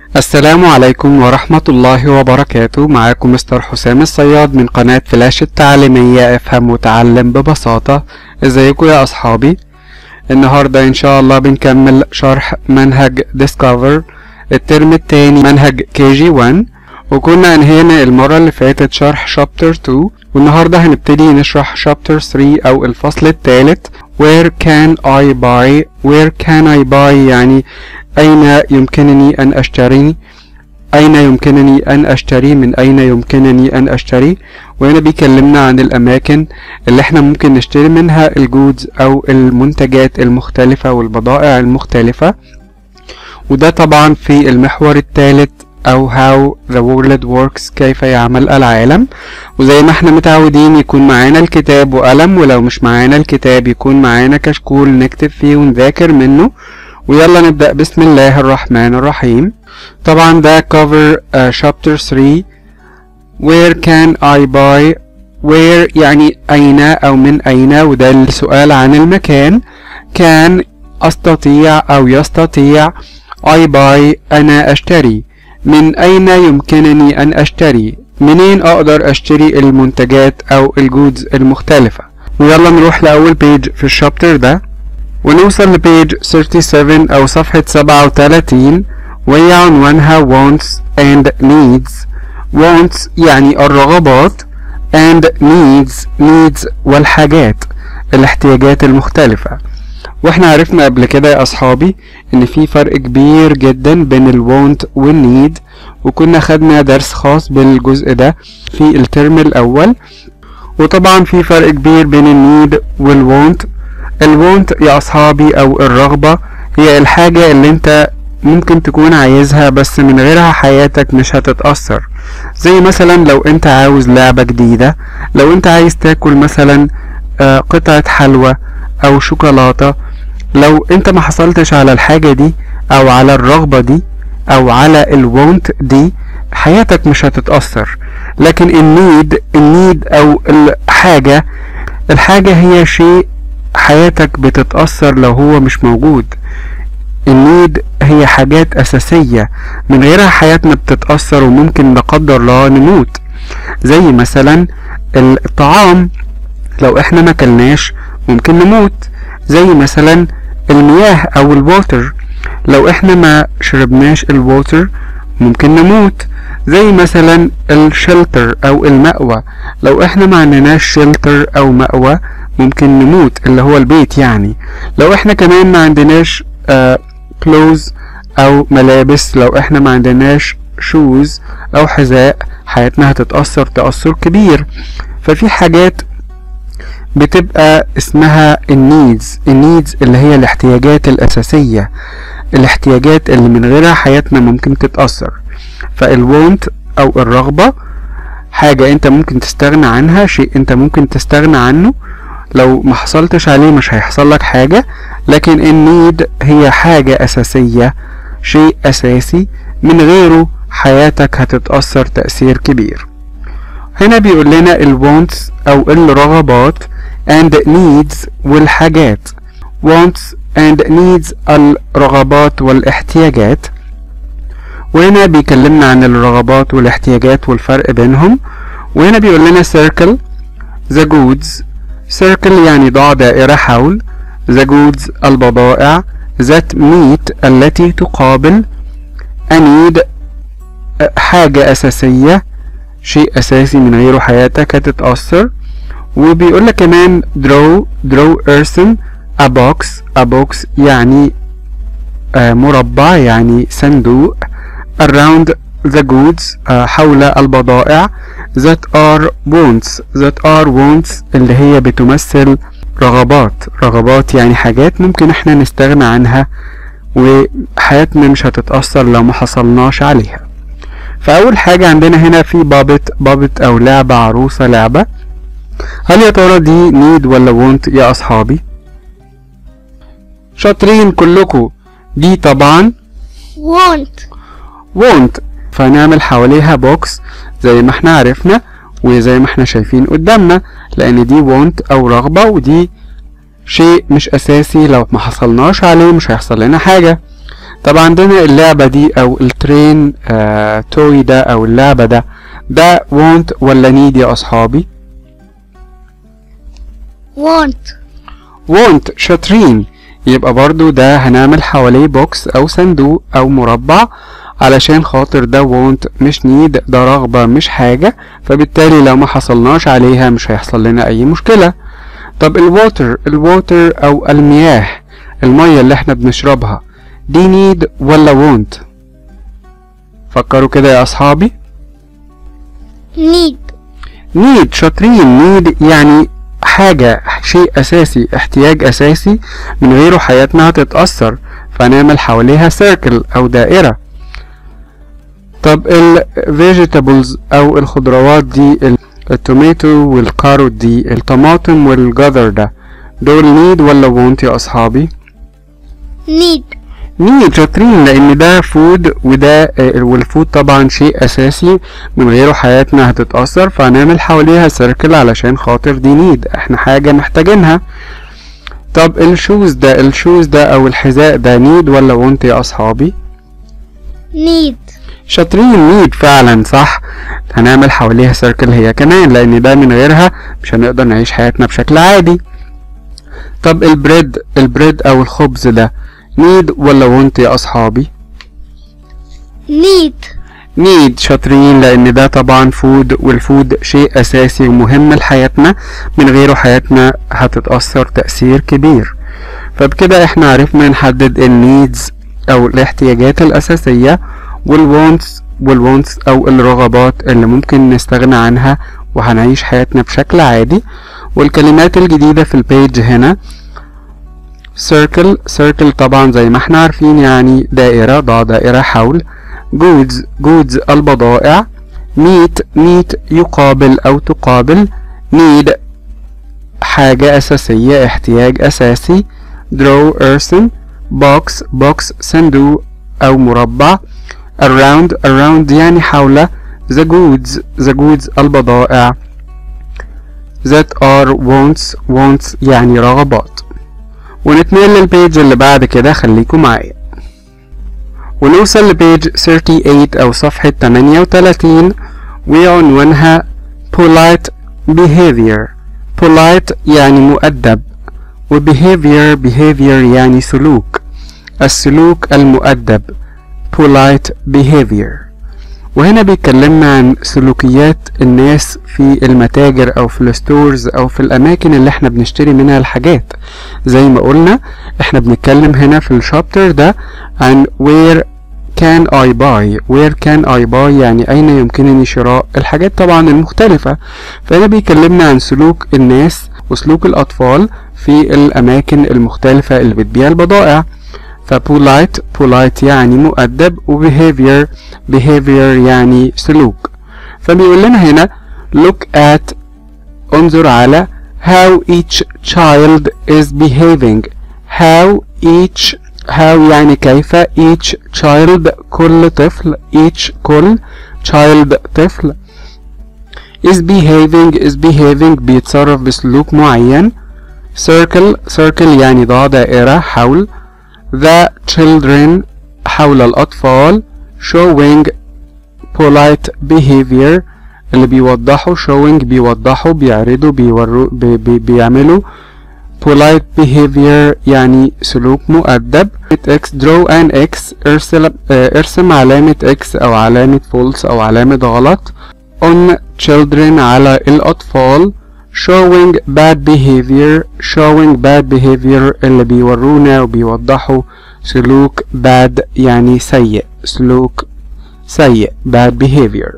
السلام عليكم ورحمة الله وبركاته معاكم مستر حسام الصياد من قناة فلاش التعليمية افهم وتعلم ببساطة ازيكم يا اصحابي النهاردة ان شاء الله بنكمل شرح منهج Discover الترم التاني منهج KG1 وكنا انهينا المرة اللي فاتت شرح شابتر 2 والنهاردة هنبتدي نشرح شابتر 3 او الفصل الثالث Where can I buy Where can I buy يعني أين يمكنني أن أشتري أين يمكنني أن أشتري من أين يمكنني أن أشتري وهنا بيكلمنا عن الأماكن اللي احنا ممكن نشتري منها الجودز أو المنتجات المختلفة والبضائع المختلفة وده طبعا في المحور الثالث أو how the world works كيف يعمل العالم وزي ما احنا متعودين يكون معانا الكتاب وقلم ولو مش معانا الكتاب يكون معانا كشكول نكتب فيه ونذاكر منه ويلا نبدأ بسم الله الرحمن الرحيم طبعا ده cover uh, chapter 3 where can I buy where يعني أين أو من أين وده السؤال عن المكان كان أستطيع أو يستطيع I buy أنا أشتري من أين يمكنني أن أشتري منين أقدر أشتري المنتجات أو الجودز المختلفة ويلا نروح لأول بيج في الشابتر ده ونوصل لبيج 37 أو صفحة 37 وهي عنوانها wants and needs wants يعني الرغبات and needs needs والحاجات الاحتياجات المختلفة واحنا عرفنا قبل كده يا أصحابي إن في فرق كبير جدا بين الوانت والنيد وكنا خدنا درس خاص بالجزء ده في الترم الأول وطبعا في فرق كبير بين النيد والوانت الوانت يا اصحابي او الرغبة هي الحاجة اللي انت ممكن تكون عايزها بس من غيرها حياتك مش هتتأثر زي مثلا لو انت عاوز لعبة جديدة لو انت عايز تاكل مثلا آه، قطعة حلوى او شوكولاتة لو انت ما حصلتش على الحاجة دي او على الرغبة دي او على الوانت دي حياتك مش هتتأثر لكن النيد النيد او الحاجة الحاجة هي شيء حياتك بتتأثر لو هو مش موجود النيد هي حاجات أساسية من غيرها حياتنا بتتأثر وممكن لا قدر الله نموت زي مثلا الطعام لو احنا ما كلناش ممكن نموت زي مثلا المياه او الووتر لو احنا ما شربناش الووتر ممكن نموت زي مثلا الشلتر او المأوى لو احنا ما عندناش شلتر او مأوى ممكن نموت اللي هو البيت يعني لو احنا كمان ما عندناش كلوز او ملابس لو احنا ما عندناش شوز او حذاء حياتنا هتتأثر تأثر كبير ففي حاجات بتبقى اسمها النيدز النيدز اللي هي الاحتياجات الأساسية الاحتياجات اللي من غيرها حياتنا ممكن تتأثر فالوونت أو الرغبة حاجة انت ممكن تستغنى عنها شيء انت ممكن تستغنى عنه لو ما حصلتش عليه مش هيحصل لك حاجة لكن النيد هي حاجة أساسية شيء أساسي من غيره حياتك هتتأثر تأثير كبير هنا بيقول لنا الوانتس أو الرغبات and needs والحاجات wants and needs الرغبات والاحتياجات وهنا بيكلمنا عن الرغبات والاحتياجات والفرق بينهم وهنا بيقول لنا circle the goods circle يعني ضع دائرة حول the goods البضائع that meet التي تقابل a need حاجة أساسية شيء أساسي من غيره حياتك هتتأثر وبيقول لك كمان draw draw ارسم a box a box يعني آه مربع يعني صندوق around the goods آه حول البضائع that are wants that are wants اللي هي بتمثل رغبات رغبات يعني حاجات ممكن احنا نستغنى عنها وحياتنا مش هتتأثر لو ما حصلناش عليها فأول حاجة عندنا هنا في بابت بابت أو لعبة عروسة لعبة هل يا ترى دي نيد ولا وونت يا أصحابي؟ شاطرين كلكم دي طبعا want وونت فنعمل حواليها بوكس زي ما احنا عرفنا وزي ما احنا شايفين قدامنا لان دي وونت او رغبة ودي شيء مش اساسي لو ما حصلناش عليه مش هيحصل لنا حاجة طب عندنا اللعبة دي او الترين آه توي ده او اللعبة ده ده want ولا need يا اصحابي want want شاطرين يبقى برضو ده هنعمل حواليه بوكس او صندوق او مربع علشان خاطر ده want مش need ده رغبة مش حاجة فبالتالي لو ما حصلناش عليها مش هيحصل لنا اي مشكلة طب الواتر الواتر او المياه المية اللي احنا بنشربها دي need ولا want فكروا كده يا اصحابي need need شاطرين need يعني حاجة شيء أساسي احتياج أساسي من غيره حياتنا هتتأثر فنعمل حواليها circle أو دائرة طب ال vegetables أو الخضروات دي ال- التوماتو والكاروت دي الطماطم والجزر ده دول need ولا want يا أصحابي؟ need نيد شاطرين لان ده فود وده آه، والفود طبعا شيء اساسي من غيره حياتنا هتتأثر فهنعمل حواليها سيركل علشان خاطر دي نيد احنا حاجة محتاجينها طب الشوز ده الشوز ده او الحذاء ده نيد ولا وانت يا اصحابي need شاطرين نيد فعلا صح هنعمل حواليها سيركل هي كمان لان ده من غيرها مش هنقدر نعيش حياتنا بشكل عادي طب البريد البريد او الخبز ده نيد ولا وانت يا اصحابي need نيد شاطرين لان ده طبعا فود والفود شيء اساسي ومهم لحياتنا من غيره حياتنا هتتأثر تأثير كبير فبكده احنا عرفنا نحدد النيدز او الاحتياجات الاساسية والوانتس والوانتس او الرغبات اللي ممكن نستغنى عنها وهنعيش حياتنا بشكل عادي والكلمات الجديدة في البيج هنا circle circle طبعا زي ما احنا عارفين يعني دائرة ضع دائرة حول goods goods البضائع meet meet يقابل أو تقابل need حاجة أساسية احتياج أساسي draw ارسم box box صندوق أو مربع around around يعني حول the goods the goods البضائع that are wants wants يعني رغبات ونتنقل للبيج اللي بعد كده خليكم معايا ونوصل لبيج 38 أو صفحة 38 وعنوانها polite behavior polite يعني مؤدب و behavior behavior يعني سلوك السلوك المؤدب polite behavior وهنا بيكلمنا عن سلوكيات الناس في المتاجر او في الستورز او في الاماكن اللي احنا بنشتري منها الحاجات زي ما قلنا احنا بنتكلم هنا في الشابتر ده عن where can I buy where can I buy يعني أين يمكنني شراء الحاجات طبعا المختلفة فهنا بيكلمنا عن سلوك الناس وسلوك الأطفال في الأماكن المختلفة اللي بتبيع البضائع فبولايت polite يعني مؤدب و behavior behavior يعني سلوك فبيقول لنا هنا look at انظر على how each child is behaving how each how يعني كيف each child كل طفل each كل child طفل is behaving is behaving بيتصرف بسلوك معين circle circle يعني ضع دائرة حول the children حول الأطفال showing polite behavior اللي بيوضحوا showing بيوضحوا بيعرضوا بيوروا بي بي بيعملوا polite behavior يعني سلوك مؤدب x draw an x ارسل آه، ارسم علامة x أو علامة false أو علامة غلط on children على الأطفال showing bad behavior showing bad behavior اللي بيورونا وبيوضحوا سلوك bad يعني سيء سلوك سيء bad behavior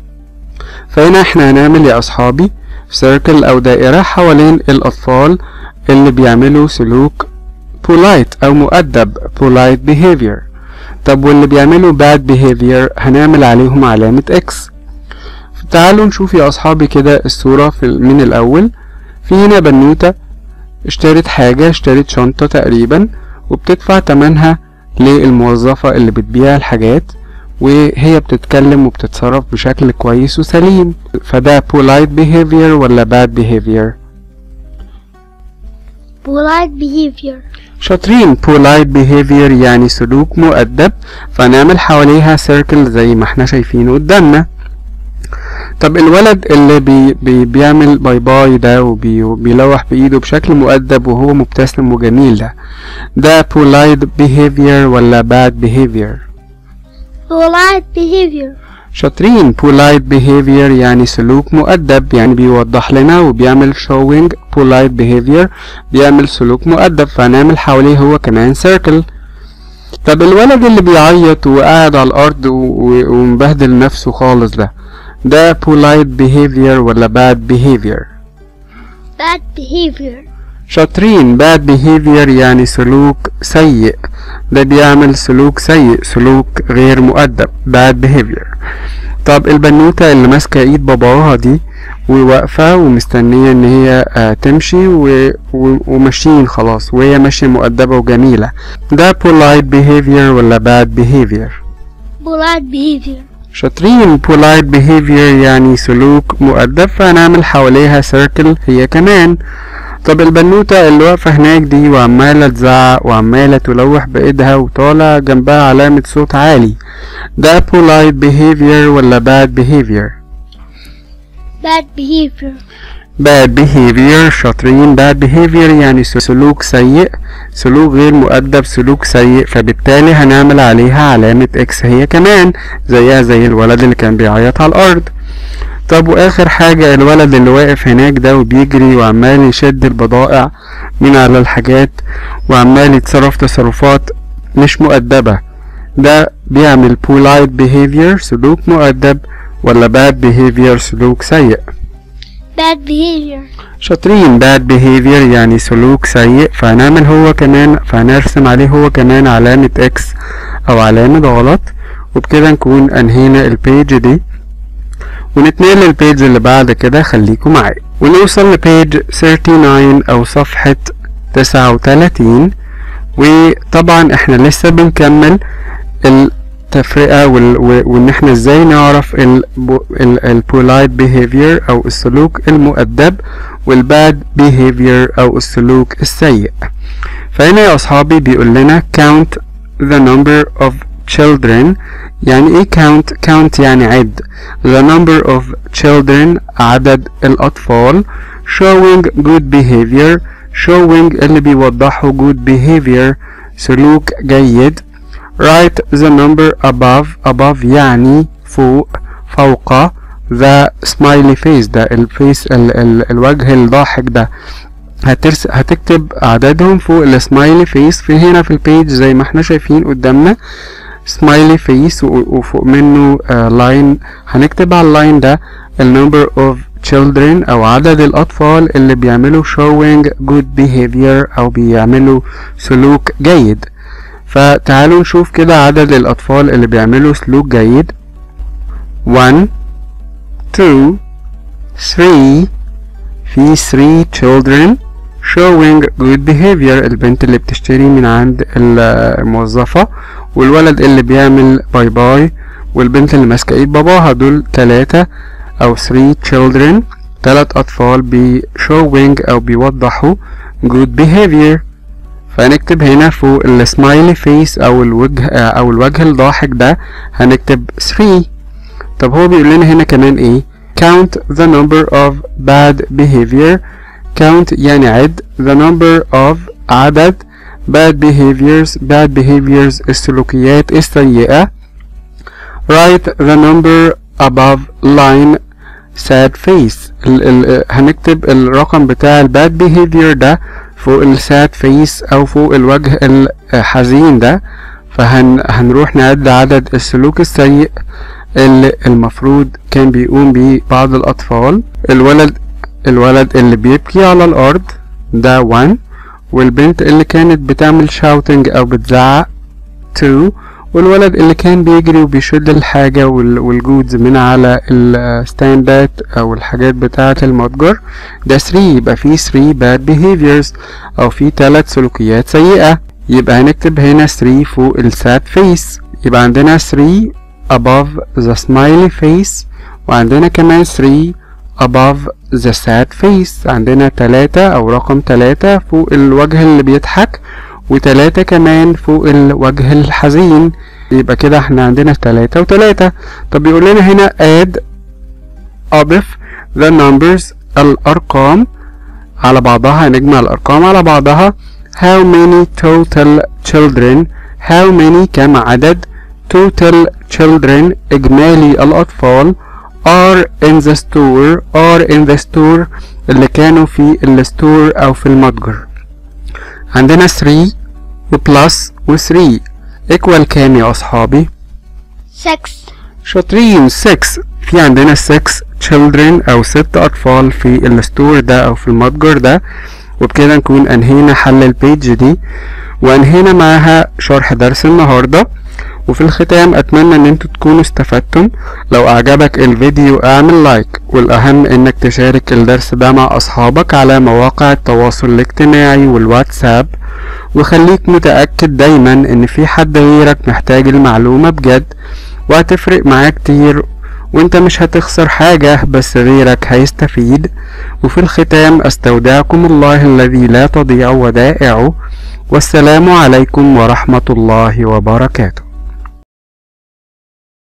فهنا احنا هنعمل يا أصحابي circle أو دائرة حوالين الأطفال اللي بيعملوا سلوك polite أو مؤدب polite behavior طب واللي بيعملوا bad behavior هنعمل عليهم علامة X تعالوا نشوف يا أصحابي كده الصورة في من الأول في هنا بنوتة اشترت حاجة اشترت شنطة تقريبا وبتدفع تمنها للموظفة اللي بتبيع الحاجات وهي بتتكلم وبتتصرف بشكل كويس وسليم فده polite behavior ولا bad behavior polite behavior شاطرين polite behavior يعني سلوك مؤدب فنعمل حواليها circle زي ما احنا شايفين قدامنا طب الولد اللي بي بي بيعمل باي باي ده وبي وبيلوح بإيده بشكل مؤدب وهو مبتسم وجميل ده ده polite behavior ولا bad behavior polite behavior شاطرين polite behavior يعني سلوك مؤدب يعني بيوضح لنا وبيعمل showing polite behavior بيعمل سلوك مؤدب فهنعمل حواليه هو كمان circle طب الولد اللي بيعيط وقاعد على الأرض و- و- ومبهدل نفسه خالص ده ده polite behavior ولا bad behavior bad behavior شاطرين bad behavior يعني سلوك سيء ده بيعمل سلوك سيء سلوك غير مؤدب bad behavior طب البنوتة اللي ماسكة ايد باباها دي وواقفة ومستنية ان هي آه، تمشي و... و... وماشيين خلاص وهي ماشية مؤدبة وجميلة ده polite behavior ولا bad behavior polite behavior شاطرين polite behavior يعني سلوك مؤدب فهنعمل حواليها circle هي كمان طب البنوتة اللي واقفة هناك دي وعمالة تزعق وعمالة تلوح بإيدها وطالع جنبها علامة صوت عالي ده polite behavior ولا bad behavior bad behavior bad behavior شاطرين bad behavior يعني سلوك سيء سلوك غير مؤدب سلوك سيء فبالتالي هنعمل عليها علامة اكس هي كمان زيها زي الولد اللي كان بيعيط على الأرض طب واخر حاجة الولد اللي واقف هناك ده وبيجري وعمال يشد البضائع من على الحاجات وعمال يتصرف تصرفات مش مؤدبة ده بيعمل polite behavior سلوك مؤدب ولا bad behavior سلوك سيء bad behavior شاطرين bad behavior يعني سلوك سيء فهنعمل هو كمان فهنرسم عليه هو كمان علامة x أو علامة غلط وبكده نكون أنهينا البيج دي ونتنقل للبيج اللي بعد كده خليكم معايا ونوصل لبيج 39 أو صفحة 39 وطبعا احنا لسه بنكمل التفرقة وال... و- وان احنا ازاي نعرف ال... ال... البولايت behavior او السلوك المؤدب والباد behavior او السلوك السيء فهنا يا اصحابي بيقول لنا count the number of children يعني ايه count count يعني عد the number of children عدد الاطفال showing good behavior showing اللي بيوضحوا good behavior سلوك جيد write the number above above يعني فوق فوق the smiley face ده الفيس ال ال الوجه الضاحك ده هترس هتكتب عددهم فوق السمايلي فيس في هنا في البيج زي ما احنا شايفين قدامنا سمايلي فيس وفوق منه لاين هنكتب على اللاين ده ال number of children او عدد الاطفال اللي بيعملوا showing good behavior او بيعملوا سلوك جيد فتعالوا نشوف كده عدد الأطفال اللي بيعملوا سلوك جيد 1 2 3 في 3 children showing good behavior البنت اللي بتشتري من عند الموظفة والولد اللي بيعمل باي باي والبنت اللي ماسكة ايد باباها دول تلاتة أو 3 children تلات أطفال بي showing أو بيوضحوا good behavior فهنكتب هنا فوق السمايلي فيس او الوجه او الوجه الضاحك ده هنكتب 3 طب هو بيقول لنا هنا كمان ايه count the number of bad behavior count يعني عد the number of عدد bad behaviors bad behaviors السلوكيات السيئة write the number above line sad face ال ال هنكتب الرقم بتاع الباد behavior ده فوق الساد فيس او فوق الوجه الحزين ده فهنروح نعد عدد السلوك السيء اللي المفروض كان بيقوم بيه بعض الاطفال الولد الولد اللي بيبكي على الارض ده 1 والبنت اللي كانت بتعمل شاوتنج او بتزعق 2 والولد اللي كان بيجري وبيشد الحاجة والجودز من على الستاندات أو الحاجات بتاعة المتجر ده 3 يبقى في 3 bad behaviors أو في 3 سلوكيات سيئة يبقى هنكتب هنا 3 فوق الساد فيس يبقى عندنا 3 above the smiley face وعندنا كمان 3 above the sad face عندنا تلاتة أو رقم تلاتة فوق الوجه اللي بيضحك وتلاتة كمان فوق الوجه الحزين يبقى كده احنا عندنا تلاتة وتلاتة طب بيقول لنا هنا add أضف the numbers الأرقام على بعضها هنجمع الأرقام على بعضها how many total children how many كم عدد total children إجمالي الأطفال are in the store are in the store اللي كانوا في الستور أو في المتجر عندنا 3 و plus و 3 equal كام يا أصحابي؟ Six. شاطرين 6 في عندنا 6 children أو ست أطفال في الستور ده أو في المتجر ده وبكده نكون أنهينا حل البيج دي وأنهينا معاها شرح درس النهاردة وفي الختام أتمنى إن انتوا تكونوا استفدتم لو أعجبك الفيديو اعمل لايك والأهم إنك تشارك الدرس ده مع أصحابك على مواقع التواصل الاجتماعي والواتساب وخليك متأكد دايما إن في حد غيرك محتاج المعلومة بجد وهتفرق معاه كتير وانت مش هتخسر حاجة بس غيرك هيستفيد وفي الختام استودعكم الله الذي لا تضيع ودائعه والسلام عليكم ورحمة الله وبركاته